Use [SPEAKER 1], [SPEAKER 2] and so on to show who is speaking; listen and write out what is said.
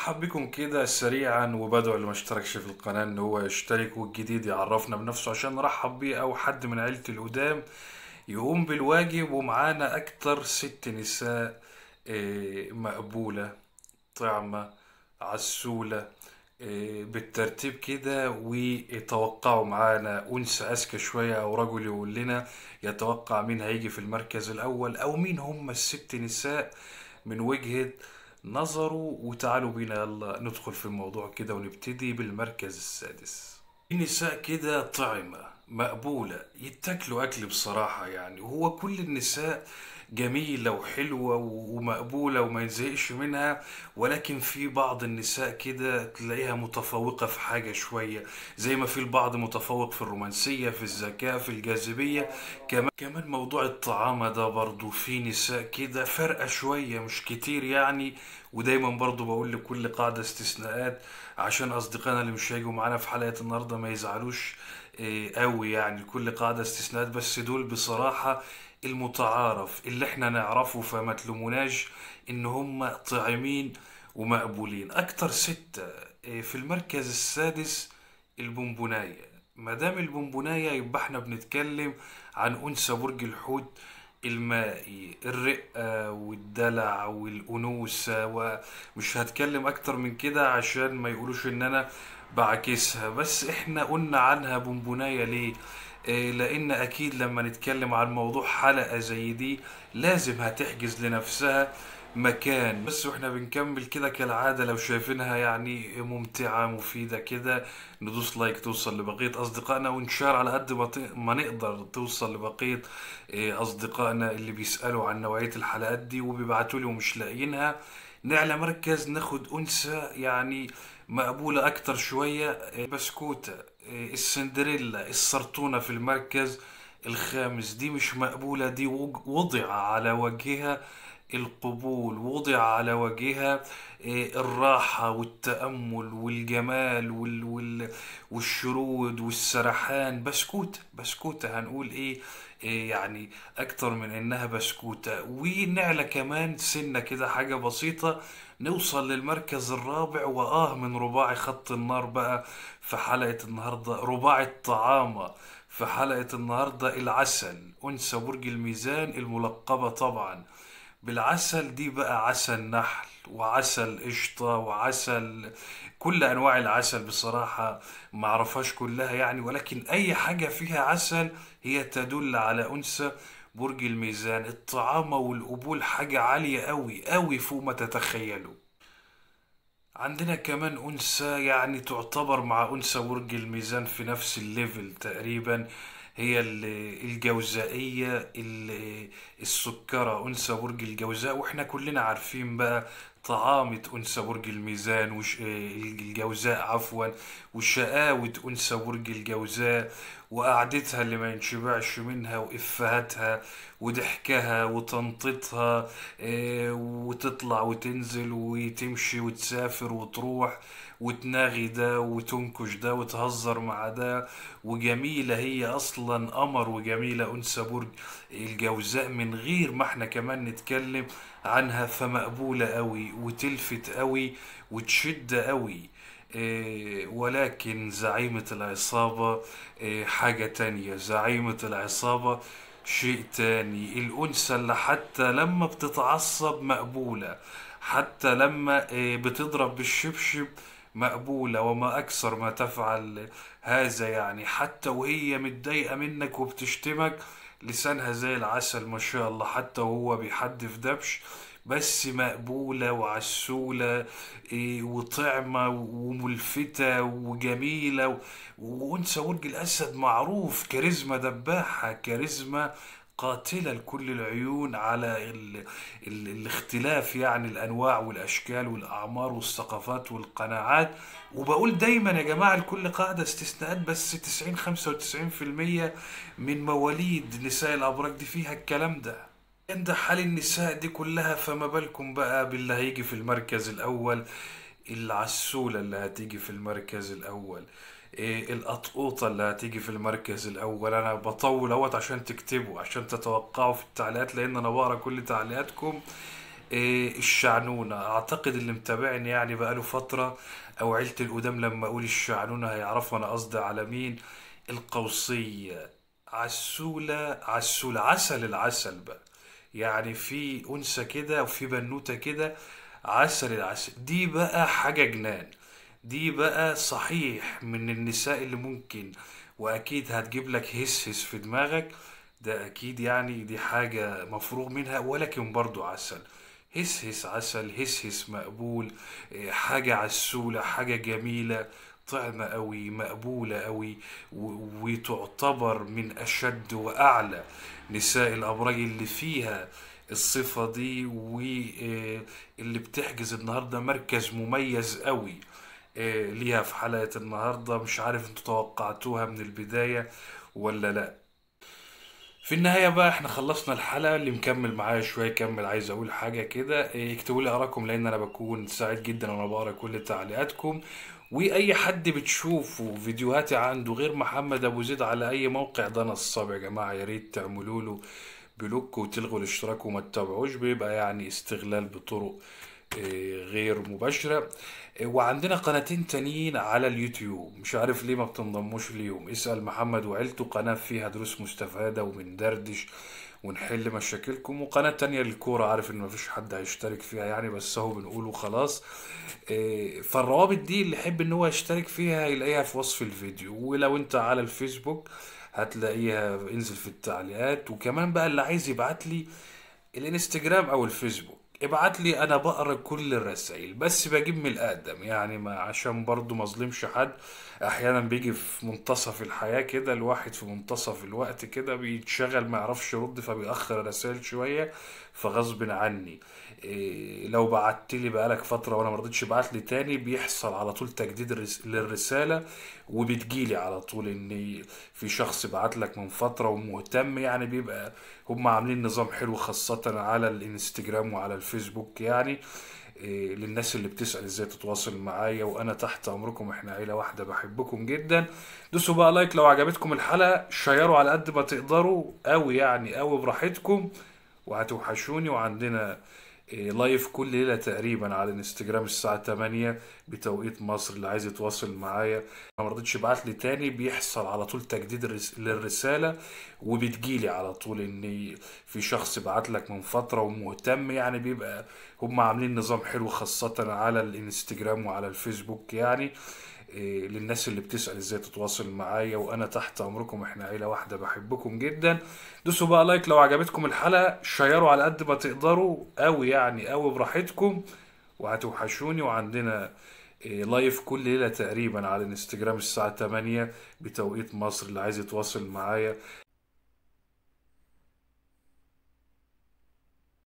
[SPEAKER 1] برحب بكم كده سريعا وبدعو اللي ما اشتركش في القناة ان هو يشترك والجديد يعرفنا بنفسه عشان نرحب بيه او حد من عيلة القدام يقوم بالواجب ومعانا اكتر ست نساء آه، مقبولة طعمة عسولة آه، بالترتيب كده ويتوقعوا معانا أنثى أذكى شوية أو رجل يقول لنا يتوقع مين هيجي في المركز الأول أو مين هم الست نساء من وجهة نظره وتعالوا بينا يلا ندخل في الموضوع كده ونبتدي بالمركز السادس في نساء كده طعمة مقبولة يتاكلوا أكل بصراحة يعني وهو كل النساء جميلة وحلوة ومقبولة وما يتزهقش منها ولكن في بعض النساء كده تلاقيها متفوقة في حاجة شوية زي ما في البعض متفوق في الرومانسية في الذكاء في الجاذبية كمان كمان موضوع الطعامة ده برضو في نساء كده فارقة شوية مش كتير يعني ودايما برضو بقول لكل قاعدة استثناءات عشان أصدقائنا اللي مش هيجوا معانا في حلقة النهاردة ما يزعلوش إيه، قوي يعني كل قاعدة استثناءات بس دول بصراحة المتعارف اللي احنا نعرفه فما تلوموناش ان هم طاعمين ومقبولين اكتر ستة إيه، في المركز السادس البونبوناية مادام البونبوناية يبقى احنا بنتكلم عن انثى برج الحوت المائي الرقة والدلع والأنوثة ومش هتكلم أكتر من كده عشان ما يقولوش إن أنا بعكسها بس إحنا قلنا عنها بونبوناية ليه؟ إيه، لأن أكيد لما نتكلم عن موضوع حلقة زي دي لازم هتحجز لنفسها مكان بس واحنا بنكمل كده كالعادة لو شايفينها يعني ممتعة مفيدة كده ندوس لايك توصل لبقية أصدقائنا ونشار على قد ما ت- ما نقدر توصل لبقية إيه، أصدقائنا اللي بيسألوا عن نوعية الحلقات دي وبيبعتوا لي ومش لاقيينها نعلى مركز ناخد أنثى يعني مقبولة أكتر شوية إيه، بسكوتة إيه، السندريلا السرطونة في المركز الخامس دي مش مقبولة دي وج- وضع على وجهها القبول وضع على وجهها إيه، الراحة والتأمل والجمال وال وال والشرود والسرحان بسكوتة بسكوتة هنقول ايه, إيه يعني اكتر من انها بسكوتة ونعلى كمان سنة كده حاجة بسيطة نوصل للمركز الرابع واه من رباعي خط النار بقى في حلقة النهاردة رباعي الطعامة في حلقة النهاردة العسل أنثى برج الميزان الملقبة طبعا بالعسل دي بقى عسل نحل وعسل قشطة وعسل كل أنواع العسل بصراحة معرفهاش كلها يعني ولكن أي حاجة فيها عسل هي تدل على أنثى برج الميزان الطعامة والقبول حاجة عالية أوي أوي فوق ما تتخيلوا عندنا كمان أنثى يعني تعتبر مع أنثى برج الميزان في نفس الليفل تقريبا هي ال- الجوزائية ال- السكرة أنثى برج الجوزاء وإحنا كلنا عارفين بقى طعامة أنثى برج الميزان وش الجوزاء عفوا وشقاوة أنثى برج الجوزاء وقعدتها اللي ما ينشبعش منها وإفهاتها وضحكها وتنطيطها آه، وتطلع وتنزل وتمشي وتسافر وتروح وتناغي ده وتنكش ده وتهزر مع ده وجميلة هي أصلا قمر وجميلة أنثى برج الجوزاء من غير ما احنا كمان نتكلم عنها فمقبولة قوي وتلفت قوي وتشد قوي إيه، ولكن زعيمة العصابة إيه، حاجة تانية زعيمة العصابة شيء تاني الأنثى اللي حتى لما بتتعصب مقبولة حتى لما إيه، بتضرب بالشبشب مقبولة وما أكثر ما تفعل هذا يعني حتى وهي متضايقة منك وبتشتمك لسانها زي العسل ما شاء الله حتى وهو بيحدف دبش بس مقبولة وعسولة إيه، وطعمة وملفتة وجميلة و- وأنثى برج الأسد معروف كاريزما دباحة كاريزما قاتلة لكل العيون على ال... ال... الاختلاف يعني الأنواع والأشكال والأعمار والثقافات والقناعات وبقول دايما يا جماعة لكل قاعدة استثناءات بس 90 95% من مواليد نساء الأبراج دي فيها الكلام ده كان ده حال النساء دي كلها فما بالكم بقى باللي هيجي في المركز الأول العسولة اللي هتيجي في المركز الأول إيه القطقوطة اللي هتيجي في المركز الأول أنا بطول أهوت عشان تكتبوا عشان تتوقعوا في التعليقات لأن أنا بقرا كل تعليقاتكم إيه الشعنونة اعتقد اللي متابعني يعني بقاله فترة او عيلة القدام لما اقول الشعنونة هيعرفوا انا قصدي على مين القوسية عسولة عسولة عسل العسل بقى يعني في انثى كده وفي بنوتة كده عسل العسل دي بقى حاجة جنان دي بقى صحيح من النساء اللي ممكن واكيد هتجيب لك هس هس في دماغك ده اكيد يعني دي حاجة مفروغ منها ولكن برضو عسل هس هس عسل هس هس مقبول إيه، حاجة عسولة حاجة جميلة طعمة قوي مقبولة قوي و- وتعتبر من أشد وأعلى نساء الأبراج اللي فيها الصفة دي واللي بتحجز النهاردة مركز مميز قوي إيه، ليها في حلقة النهاردة مش عارف انتوا توقعتوها من البداية ولا لا في النهاية بقى احنا خلصنا الحلقة اللي مكمل معايا شوية كمل عايز اقول حاجة كده إيه، اكتبوا لي اراءكم لان انا بكون سعيد جدا وانا بقرا كل تعليقاتكم واي حد بتشوفوا فيديوهاتي عنده غير محمد ابو زيد على اي موقع ده نصاب يا جماعة يا ريت تعملوا له بلوك وتلغوا الاشتراك وما تتابعوش بيبقى يعني استغلال بطرق إيه، غير مباشرة إيه، وعندنا قناتين تانيين على اليوتيوب مش عارف ليه ما بتنضموش ليهم اسأل محمد وعيلته قناة فيها دروس مستفادة وبندردش ونحل مشاكلكم وقناة تانية للكورة عارف ان مفيش حد هيشترك فيها يعني بس اهو بنقوله خلاص إيه، فالروابط دي اللي يحب ان هو يشترك فيها هيلاقيها في وصف الفيديو ولو انت على الفيسبوك هتلاقيها انزل في التعليقات وكمان بقى اللي عايز يبعت لي الانستجرام او الفيسبوك ابعت لي انا بقرا كل الرسائل بس بجيب من الادم يعني ما عشان برضو ما اظلمش حد احيانا بيجي في منتصف الحياة كده الواحد في منتصف الوقت كده بيتشغل ما يعرفش يرد فبيأخر الرسائل شوية فغصب عني إيه لو بعت لي بقالك فترة وانا ما رضيتش ابعت لي تاني بيحصل على طول تجديد الرس- للرسالة وبتجيلي على طول ان في شخص بعت لك من فترة ومهتم يعني بيبقى هم عاملين نظام حلو خاصة على الانستجرام وعلى الفيسبوك يعني إيه، للناس اللي بتسأل ازاي تتواصل معايا وانا تحت امركم احنا عيلة واحدة بحبكم جدا دوسوا بقى لايك لو عجبتكم الحلقة شيروا على قد ما تقدروا قوي يعني قوي براحتكم وهتوحشوني وعندنا إيه، لايف كل ليلة تقريبا على الانستجرام الساعة 8 بتوقيت مصر اللي عايز يتواصل معايا ما رضيتش ابعت لي تاني بيحصل على طول تجديد الرس- للرسالة وبتجيلي على طول ان في شخص بعت لك من فترة ومهتم يعني بيبقى هم عاملين نظام حلو خاصة على الانستجرام وعلى الفيسبوك يعني إيه، للناس اللي بتسأل ازاي تتواصل معايا وانا تحت امركم احنا عيلة واحدة بحبكم جدا دوسوا بقى لايك لو عجبتكم الحلقة شيروا على قد ما تقدروا قوي يعني قوي براحتكم وهتوحشوني وعندنا إيه، لايف كل ليلة تقريبا على الانستجرام الساعة 8 بتوقيت مصر اللي عايز يتواصل معايا